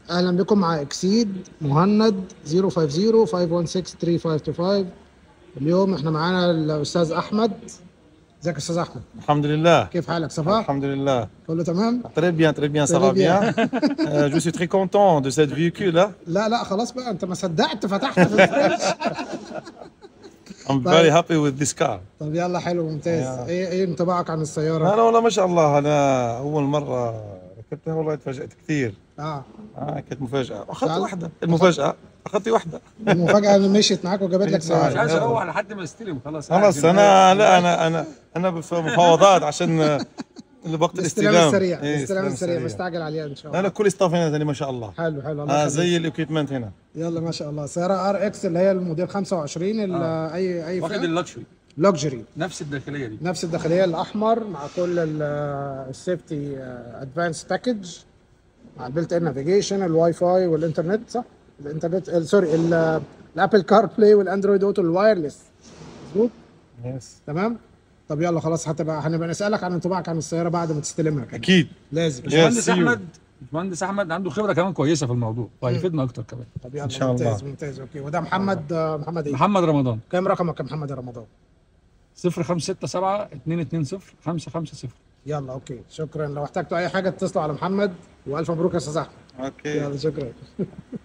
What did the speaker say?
اهلا بكم مع اكسيد مهند 050 516 3525 اليوم احنا معانا الاستاذ احمد ازيك يا استاذ احمد الحمد لله. كيف حالك صفاء الحمد لله. كله تمام Très bien, très bien, ça Très va bien. Euh, je suis très content de cette véhicule là. لا لا خلاص بقى انت ما صدقت فتحت في الفرنش I'm طيب. very happy with this car. طب يلا حلو ممتاز يا. ايه ايه انطباعك عن السياره أنا والله ما شاء الله أنا أول مرة ركبتها والله تفاجأت كثير. اه آه كانت مفاجأة. أخذت فعلا؟ واحدة. المفاجأة أخذت واحدة. المفاجاه اللي مشيت معاك وجابت لك إيه، مش سياره عايز يلا. اروح لحد ما استلم خلاص خلاص قاعد أنا لا أنا أنا أنا في مفاوضات عشان آه، وقت الاستلام الاستلام. السريع إيه، الاستلام السريع مستعجل عليها ان شاء لا لا الله كل ستاف هنا ثاني ما شاء الله. حلو حلو الله آه يخليك. زي الاكيبمنت هنا. يلا ما شاء الله سياره ار اكس اللي هي الموديل 25 اللي آه. اي اي واخد اللكشري لوكسجري نفس الداخليه دي نفس الداخليه الاحمر مع كل ال- السيفتي ادفانس باكج مع البلت ان نافيجيشن الواي فاي والانترنت صح؟ الانترنت ال- سوري ال- الابل كار بلاي والاندرويد اوتو الوايرلس مظبوط يس. تمام؟ طب يلا خلاص هتبقى هنبقى نسالك عن انطباعك عن السياره بعد ما تستلمها كده أكيد. لازم Yes, باشمهندس see you. احمد باشمهندس احمد عنده خبره كمان كويسه في الموضوع وهيفيدنا اكتر كمان طب يلا إن شاء الله. ممتاز ممتاز اوكي وده محمد آه، محمد ايه؟ محمد رمضان كام رقمك يا محمد يا رمضان؟ 0567 220 550 يلا اوكي شكرا لو احتجتوا اي حاجه اتصلوا على محمد والف مبروك يا استاذ احمد اوكي يلا شكرا